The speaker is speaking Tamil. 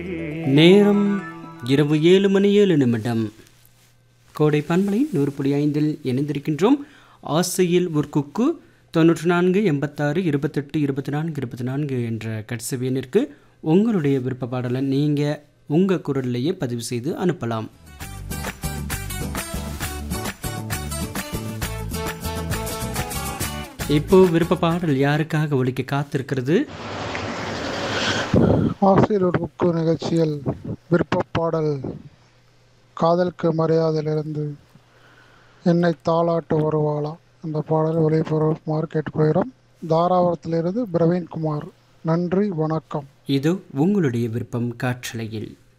நேரம் இரவு ஏழு மணி ஏழு நிமிடம் கோடை பண்பலை நூறு புள்ளி ஐந்தில் இணைந்திருக்கின்றோம் ஆசையில் ஒரு குக்கு தொண்ணூற்றி நான்கு எண்பத்தாறு இருபத்தெட்டு இருபத்தி நான்கு இருபத்தி நான்கு என்ற கட்சவியனிற்கு உங்களுடைய விருப்ப பாடலை நீங்கள் உங்கள் குரல்லையே பதிவு செய்து அனுப்பலாம் இப்போ விருப்ப பாடல் யாருக்காக ஒலிக்க காத்திருக்கிறது ஆசிரியர் ஒரு புக்கு நிகழ்ச்சியில் விருப்ப பாடல் காதலுக்கு மரியாதையிலிருந்து என்னை தாளாட்டு வருவாளா அந்த பாடல் ஒளிபரப்புமாறு கேட்டுக்கொள்கிறோம் தாராபுரத்திலிருந்து பிரவீன்குமார் நன்றி வணக்கம் இது உங்களுடைய விருப்பம் காற்றலையில்